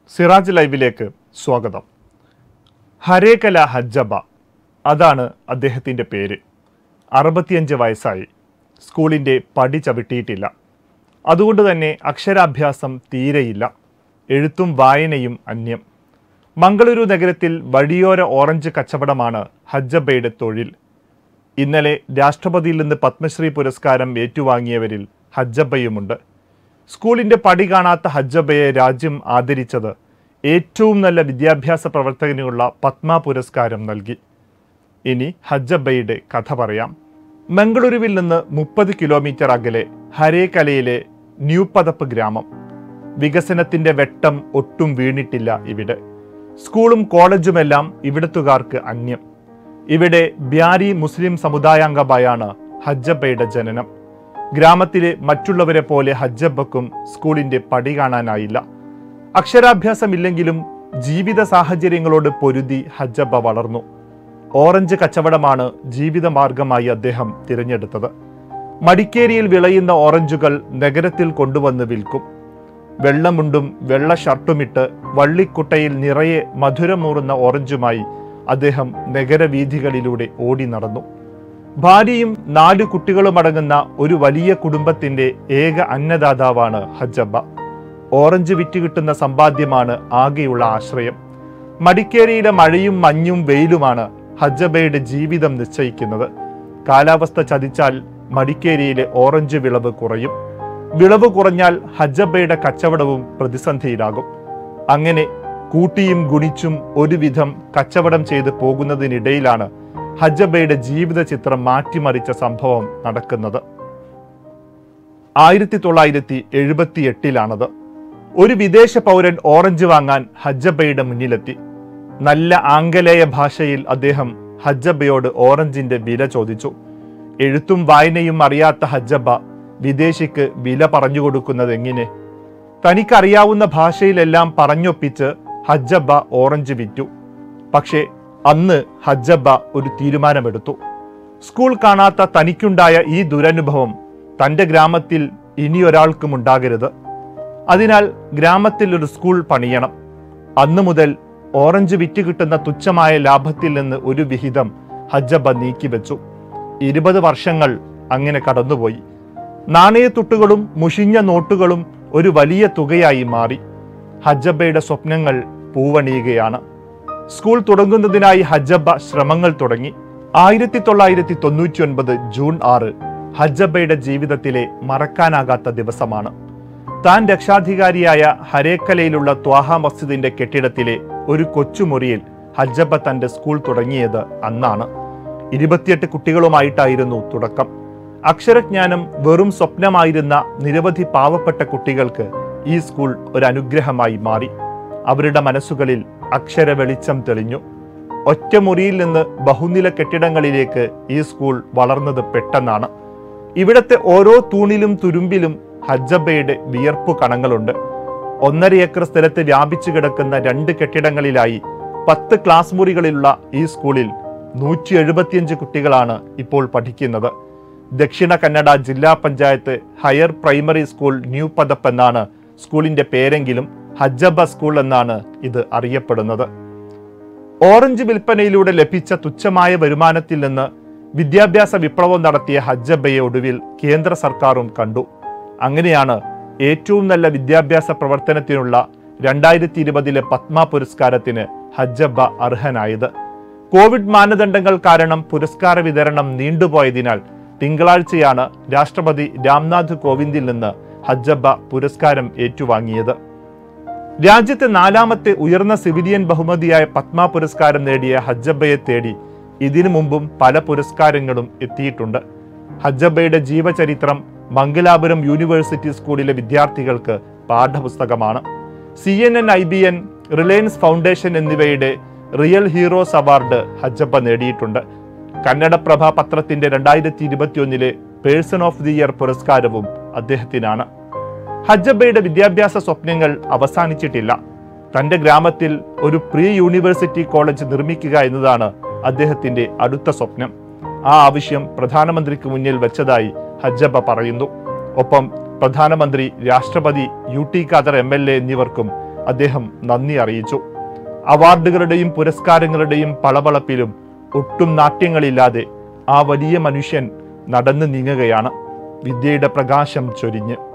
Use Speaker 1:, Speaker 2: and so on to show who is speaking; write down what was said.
Speaker 1: സിറാജ് ലൈവിലേക്ക് സ്വാഗതം ഹരേകല ഹജ്ജബ അതാണ് അദ്ദേഹത്തിൻ്റെ പേര് അറുപത്തിയഞ്ച് വയസ്സായി സ്കൂളിൻ്റെ പടി ചവിട്ടിയിട്ടില്ല അതുകൊണ്ട് തന്നെ അക്ഷരാഭ്യാസം തീരെയില്ല എഴുത്തും വായനയും അന്യം മംഗളൂരു നഗരത്തിൽ വഴിയോര ഓറഞ്ച് കച്ചവടമാണ് ഹജ്ജബയുടെ തൊഴിൽ ഇന്നലെ രാഷ്ട്രപതിയിൽ നിന്ന് പത്മശ്രീ പുരസ്കാരം ഏറ്റുവാങ്ങിയവരിൽ ഹജ്ജബയുമുണ്ട് സ്കൂളിന്റെ പടി കാണാത്ത ഹജ്ജബയെ രാജ്യം ആദരിച്ചത് ഏറ്റവും നല്ല വിദ്യാഭ്യാസ പ്രവർത്തകനുള്ള പത്മ പുരസ്കാരം നൽകി ഇനി ഹജ്ജബയുടെ കഥ പറയാം മംഗളൂരുവിൽ നിന്ന് മുപ്പത് കിലോമീറ്റർ അകലെ ഹരേകലയിലെ ന്യൂപതപ്പ് ഗ്രാമം വികസനത്തിന്റെ വെട്ടം ഒട്ടും വീണിട്ടില്ല ഇവിടെ സ്കൂളും കോളേജുമെല്ലാം ഇവിടത്തുകാർക്ക് അന്യം ഇവിടെ ബ്യാരി മുസ്ലിം സമുദായാംഗമായാണ് ഹജ്ജബയുടെ ജനനം ഗ്രാമത്തിലെ മറ്റുള്ളവരെ പോലെ ഹജ്ജബക്കും സ്കൂളിന്റെ പടി കാണാനായില്ല അക്ഷരാഭ്യാസമില്ലെങ്കിലും ജീവിത സാഹചര്യങ്ങളോട് പൊരുതി ഹജ്ജബ വളർന്നു ഓറഞ്ച് കച്ചവടമാണ് ജീവിതമാർഗമായി അദ്ദേഹം തിരഞ്ഞെടുത്തത് മടിക്കേരിയിൽ വിളയുന്ന ഓറഞ്ചുകൾ നഗരത്തിൽ കൊണ്ടുവന്ന് വിൽക്കും വെള്ളമുണ്ടും വെള്ള ഷർട്ടുമിട്ട് വള്ളിക്കുട്ടയിൽ നിറയെ മധുരമൂറുന്ന ഓറഞ്ചുമായി അദ്ദേഹം നഗരവീഥികളിലൂടെ ഓടി നടന്നു ഭാര്യയും നാല് കുട്ടികളുമടങ്ങുന്ന ഒരു വലിയ കുടുംബത്തിന്റെ ഏക അന്നദാതാവാണ് ഹജ്ജബ ഓറഞ്ച് വിറ്റ് കിട്ടുന്ന സമ്പാദ്യമാണ് ആകെയുള്ള ആശ്രയം മടിക്കേരിയിലെ മഴയും മഞ്ഞും വെയിലുമാണ് ഹജ്ജബയുടെ ജീവിതം നിശ്ചയിക്കുന്നത് കാലാവസ്ഥ ചതിച്ചാൽ മടിക്കേരിയിലെ ഓറഞ്ച് വിളവ് കുറയും വിളവ് കുറഞ്ഞാൽ ഹജ്ജബയുടെ കച്ചവടവും പ്രതിസന്ധിയിലാകും അങ്ങനെ കൂട്ടിയും ഗുണിച്ചും ഒരുവിധം കച്ചവടം ചെയ്ത് പോകുന്നതിനിടയിലാണ് ഹജ്ജബയുടെ ജീവിത ചിത്രം മാറ്റിമറിച്ച സംഭവം നടക്കുന്നത് ആയിരത്തി തൊള്ളായിരത്തി എഴുപത്തി എട്ടിലാണത് ഒരു വിദേശ പൗരൻ ഓറഞ്ച് വാങ്ങാൻ ഹജ്ജബയുടെ മുന്നിലെത്തി നല്ല ആംഗലേയ ഭാഷയിൽ അദ്ദേഹം ഹജ്ജബയോട് ഓറഞ്ചിന്റെ വില ചോദിച്ചു എഴുത്തും വായനയും അറിയാത്ത ഹജ്ജബ വിദേശിക്ക് വില പറഞ്ഞു കൊടുക്കുന്നത് എങ്ങനെ തനിക്കറിയാവുന്ന ഭാഷയിലെല്ലാം പറഞ്ഞൊപ്പിച്ച് ഹജ്ജബ ഓറഞ്ച് വിറ്റു പക്ഷേ അന്ന് ഹജ്ജബ ഒരു തീരുമാനമെടുത്തു സ്കൂൾ കാണാത്ത തനിക്കുണ്ടായ ഈ ദുരനുഭവം തന്റെ ഗ്രാമത്തിൽ ഇനിയൊരാൾക്കും ഉണ്ടാകരുത് അതിനാൽ ഗ്രാമത്തിൽ ഒരു സ്കൂൾ പണിയണം അന്നു മുതൽ ഓറഞ്ച് വിറ്റ് കിട്ടുന്ന തുച്ഛമായ ലാഭത്തിൽ നിന്ന് ഒരു വിഹിതം ഹജ്ജബ നീക്കിവെച്ചു ഇരുപത് വർഷങ്ങൾ അങ്ങനെ കടന്നുപോയി നാണയത്തുട്ടുകളും മുഷിഞ്ഞ നോട്ടുകളും ഒരു വലിയ തുകയായി മാറി ഹജ്ജബയുടെ സ്വപ്നങ്ങൾ പൂവണിയുകയാണ് സ്കൂൾ തുടങ്ങുന്നതിനായി ഹജ്ജബ ശ്രമങ്ങൾ തുടങ്ങി ആയിരത്തി തൊള്ളായിരത്തി തൊണ്ണൂറ്റി ഒൻപത് ജൂൺ ആറ് ഹജ്ജബയുടെ ജീവിതത്തിലെ മറക്കാനാകാത്ത ദിവസമാണ് താൻ രക്ഷാധികാരിയായ ഹരേക്കലയിലുള്ള ത്വാഹ മസ്ജിദിന്റെ കെട്ടിടത്തിലെ ഒരു കൊച്ചുമുറിയിൽ ഹജ്ജബ തന്റെ സ്കൂൾ തുടങ്ങിയത് അന്നാണ് ഇരുപത്തിയെട്ട് കുട്ടികളുമായിട്ടായിരുന്നു തുടക്കം അക്ഷരജ്ഞാനം വെറും സ്വപ്നമായിരുന്ന നിരവധി പാവപ്പെട്ട കുട്ടികൾക്ക് ഈ സ്കൂൾ ഒരു അനുഗ്രഹമായി മാറി അവരുടെ മനസ്സുകളിൽ അക്ഷര വെളിച്ചം തെളിഞ്ഞു ഒറ്റമുറിയിൽ നിന്ന് ബഹുനില കെട്ടിടങ്ങളിലേക്ക് ഈ സ്കൂൾ വളർന്നത് പെട്ടെന്നാണ് ഇവിടത്തെ ഓരോ തൂണിലും തുരുമ്പിലും ഹജ്ജബയുടെ വിയർപ്പു കണങ്ങളുണ്ട് ഒന്നര ഏക്കർ സ്ഥലത്ത് വ്യാപിച്ചു കിടക്കുന്ന രണ്ട് കെട്ടിടങ്ങളിലായി പത്ത് ക്ലാസ് മുറികളിലുള്ള ഈ സ്കൂളിൽ നൂറ്റി എഴുപത്തിയഞ്ച് കുട്ടികളാണ് ഇപ്പോൾ പഠിക്കുന്നത് ദക്ഷിണ കന്നഡ ജില്ലാ panchayat higher primary school new Padpu എന്നാണ് സ്കൂളിന്റെ പേരെങ്കിലും ഹജ്ജബ സ്കൂൾ എന്നാണ് ഇത് അറിയപ്പെടുന്നത് ഓറഞ്ച് വിൽപ്പനയിലൂടെ ലഭിച്ച തുച്ഛമായ വരുമാനത്തിൽ നിന്ന് വിദ്യാഭ്യാസ വിപ്ലവം നടത്തിയ ഹജ്ജബയെ ഒടുവിൽ കേന്ദ്ര സർക്കാരും കണ്ടു അങ്ങനെയാണ് ഏറ്റവും നല്ല വിദ്യാഭ്യാസ പ്രവർത്തനത്തിനുള്ള രണ്ടായിരത്തി ഇരുപതിലെ പത്മ പുരസ്കാരത്തിന് ഹജ്ജബ അർഹനായത് കോവിഡ് മാനദണ്ഡങ്ങൾ കാരണം പുരസ്കാര വിതരണം നീണ്ടുപോയതിനാൽ തിങ്കളാഴ്ചയാണ് രാഷ്ട്രപതി രാംനാഥ് കോവിന്ദിൽ നിന്ന് ഹജ്ജബ പുരസ്കാരം ഏറ്റുവാങ്ങിയത് രാജ്യത്തെ നാലാമത്തെ ഉയർന്ന സിവിലിയൻ ബഹുമതിയായ പത്മ പുരസ്കാരം നേടിയ ഹജ്ജബയെ തേടി ഇതിനു മുമ്പും പല പുരസ്കാരങ്ങളും എത്തിയിട്ടുണ്ട് ഹജ്ജബയുടെ ജീവചരിത്രം മംഗലാപുരം യൂണിവേഴ്സിറ്റി സ്കൂളിലെ വിദ്യാർത്ഥികൾക്ക് പാഠപുസ്തകമാണ് C N N I B N Reliance foundation എന്നിവയുടെ റിയൽ ഹീറോസ് അവാർഡ് ഹജ്ജബ നേടിയിട്ടുണ്ട് കന്നഡപ്രഭ പത്രത്തിന്റെ രണ്ടായിരത്തി ഇരുപത്തിയൊന്നിലെ പേഴ്സൺ ഓഫ് ദി ഇയർ പുരസ്കാരവും അദ്ദേഹത്തിനാണ് ഹജ്ജബയുടെ വിദ്യാഭ്യാസ സ്വപ്നങ്ങൾ അവസാനിച്ചിട്ടില്ല തന്റെ ഗ്രാമത്തിൽ ഒരു പ്രീ യൂണിവേഴ്സിറ്റി കോളേജ് നിർമ്മിക്കുക എന്നതാണ് അദ്ദേഹത്തിന്റെ അടുത്ത സ്വപ്നം ആ ആവശ്യം പ്രധാനമന്ത്രിക്ക് മുന്നിൽ വെച്ചതായി ഹജ്ജബ പറയുന്നു ഒപ്പം പ്രധാനമന്ത്രി രാഷ്ട്രപതി U T Khader M L A എന്നിവർക്കും അദ്ദേഹം നന്ദി അറിയിച്ചു അവാർഡുകളുടെയും പുരസ്കാരങ്ങളുടെയും പളപളപ്പിലും ഒട്ടും നാട്യങ്ങളില്ലാതെ ആ വലിയ മനുഷ്യൻ നടന്നു നീങ്ങുകയാണ് വിദ്യയുടെ പ്രകാശം ചൊരിഞ്ഞ്